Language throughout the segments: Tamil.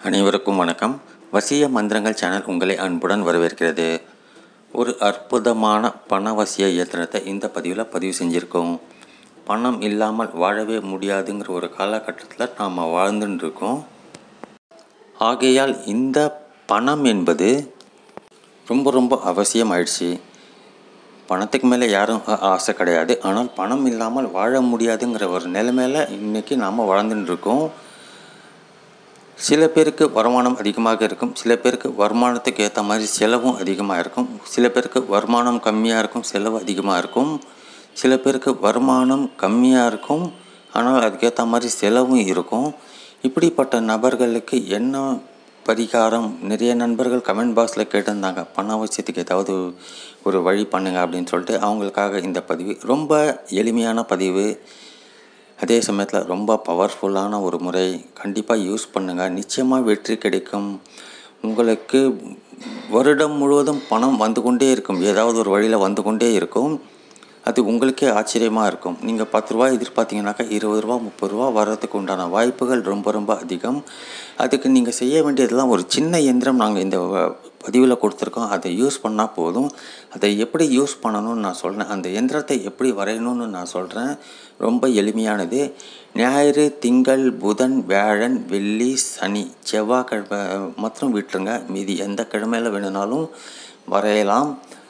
அனைவருக்கும் வணக்கம் வசிய மந்திரங்கள் சேனல் உங்களை அன்புடன் வரவேற்கிறது ஒரு அற்புதமான பணவசிய இயந்திரத்தை இந்த பதிவில் பதிவு செஞ்சுருக்கோம் பணம் இல்லாமல் வாழவே முடியாதுங்கிற ஒரு காலகட்டத்தில் நாம் வாழ்ந்துட்டு இருக்கோம் ஆகையால் இந்த பணம் என்பது ரொம்ப ரொம்ப அவசியம் ஆயிடுச்சு பணத்துக்கு மேலே யாரும் ஆ- ஆசை கிடையாது ஆனால் பணம் இல்லாமல் வாழ முடியாதுங்கிற ஒரு நிலைமையில் இன்றைக்கி நாம் வாழ்ந்துட்டு இருக்கோம் சில பேருக்கு வருமானம் அதிகமாக இருக்கும் சில பேருக்கு வருமானத்துக்கு ஏற்ற மாதிரி செலவும் அதிகமாக இருக்கும் சில பேருக்கு வருமானம் கம்மியாக இருக்கும் செலவு அதிகமாக இருக்கும் சில பேருக்கு வருமானம் கம்மியாக இருக்கும் ஆனால் அதுக்கேற்ற மாதிரி செலவும் இருக்கும் இப்படிப்பட்ட நபர்களுக்கு என்ன பரிகாரம் நிறைய நண்பர்கள் கமெண்ட் பாக்ஸில் கேட்டிருந்தாங்க பண அவசியத்துக்கு ஏதாவது ஒரு வழி பண்ணுங்க அப்படின்னு சொல்லிட்டு அவங்களுக்காக இந்த பதிவு ரொம்ப எளிமையான பதிவு அதே சமயத்தில் ரொம்ப பவர்ஃபுல்லான ஒரு முறை கண்டிப்பாக யூஸ் பண்ணுங்கள் நிச்சயமாக வெற்றி கிடைக்கும் உங்களுக்கு வருடம் முழுவதும் பணம் வந்து கொண்டே இருக்கும் ஏதாவது ஒரு வழியில் வந்து கொண்டே இருக்கும் அது உங்களுக்கே ஆச்சரியமாக இருக்கும் நீங்கள் பத்து ரூபா எதிர்பார்த்தீங்கன்னாக்கா இருபது ரூபா முப்பது ரூபா வர்றதுக்கு உண்டான வாய்ப்புகள் ரொம்ப ரொம்ப அதிகம் அதுக்கு நீங்கள் செய்ய வேண்டியதெல்லாம் ஒரு சின்ன எந்திரம் நாங்கள் இந்த பதிவில் கொடுத்துருக்கோம் அதை யூஸ் பண்ணால் போதும் அதை எப்படி யூஸ் பண்ணணும்னு நான் சொல்கிறேன் அந்த எந்திரத்தை எப்படி வரையணும்னு நான் சொல்கிறேன் ரொம்ப எளிமையானது ஞாயிறு திங்கள் புதன் வியாழன் வெள்ளி சனி செவ்வாய்க்கிழமை மாத்திரம் விட்டுருங்க மீதி எந்த கிழமையில் வேணும்னாலும் வரையலாம்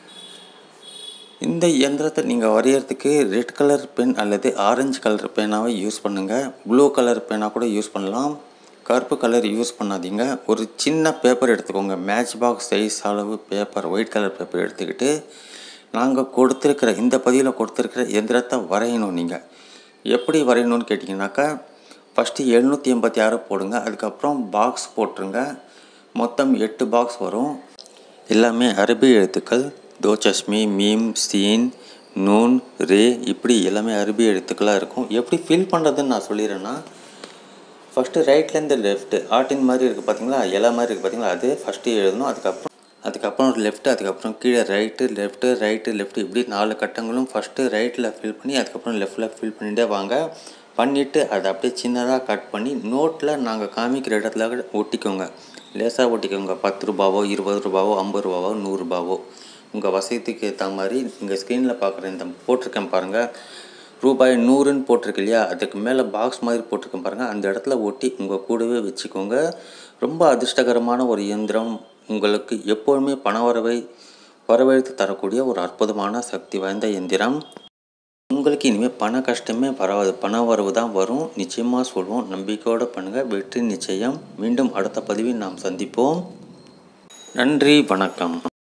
இந்த இயந்திரத்தை நீங்கள் வரையறதுக்கு ரெட் கலர் பென் அல்லது ஆரஞ்சு கலர் பேனாவை யூஸ் பண்ணுங்கள் ப்ளூ கலர் பேனா கூட யூஸ் பண்ணலாம் கருப்பு கலர் யூஸ் பண்ணாதீங்க ஒரு சின்ன பேப்பர் எடுத்துக்கோங்க மேட்ச் பாக்ஸ் சைஸ் அளவு பேப்பர் ஒயிட் கலர் பேப்பர் எடுத்துக்கிட்டு நாங்கள் கொடுத்துருக்கிற இந்த பதிவில் கொடுத்துருக்கிற எந்திரத்தை வரையணும் நீங்கள் எப்படி வரையணும்னு கேட்டிங்கனாக்கா ஃபஸ்ட்டு எழுநூற்றி எண்பத்தி ஆறு போடுங்க அதுக்கப்புறம் பாக்ஸ் போட்டுருங்க மொத்தம் எட்டு பாக்ஸ் வரும் எல்லாமே அரபி எழுத்துக்கள் தோச்சஸ்மி மீம் சீன் நூன் ரே இப்படி எல்லாமே அரபி எழுத்துக்களாக இருக்கும் எப்படி ஃபில் பண்ணுறதுன்னு நான் சொல்லிடுறேன்னா ஃபஸ்ட்டு ரைட்லேருந்து லெஃப்ட்டு ஆட்டின் மாதிரி இருக்குது பார்த்தீங்களா இலை மாதிரி இருக்குது பார்த்தீங்களா அது ஃபஸ்ட்டு எழுதணும் அதுக்கப்புறம் அதுக்கப்புறம் லெஃப்ட்டு அதுக்கப்புறம் கீழே ரைட்டு லெஃப்ட்டு ரைட்டு லெஃப்ட்டு இப்படி நாலு கட்டங்களும் ஃபஸ்ட்டு ரைட்டில் ஃபில் பண்ணி அதுக்கப்புறம் லெஃப்ட்டில் ஃபில் பண்ணிகிட்டே வாங்க பண்ணிவிட்டு அதை அப்படியே சின்னதாக கட் பண்ணி நோட்டில் நாங்கள் காமிக்கிற இடத்துல ஒட்டிக்கோங்க லேசாக ஒட்டிக்கோங்க பத்து ரூபாவோ இருபது ரூபாவோ ஐம்பது ரூபாவோ நூறுரூபாவோ உங்கள் வசதிக்கு ஏற்ற மாதிரி நீங்கள் ஸ்க்ரீனில் பார்க்குற இந்த போட்டிருக்கேன் பாருங்கள் ரூபாய் நூறுன்னு போட்டிருக்கு இல்லையா அதுக்கு மேலே பாக்ஸ் மாதிரி போட்டிருக்கேன் பாருங்கள் அந்த இடத்துல ஒட்டி உங்கள் கூடவே வச்சுக்கோங்க ரொம்ப அதிர்ஷ்டகரமான ஒரு இயந்திரம் உங்களுக்கு எப்போதுமே பண வரவை வரவழைத்து தரக்கூடிய ஒரு அற்புதமான சக்தி வாய்ந்த இயந்திரம் உங்களுக்கு இனிமேல் பண கஷ்டமே வராது பண வரவு தான் வரும் நிச்சயமாக சொல்வோம் நம்பிக்கையோடு பண்ணுங்கள் வெற்றி நிச்சயம் மீண்டும் அடுத்த பதிவில் நாம் சந்திப்போம் நன்றி வணக்கம்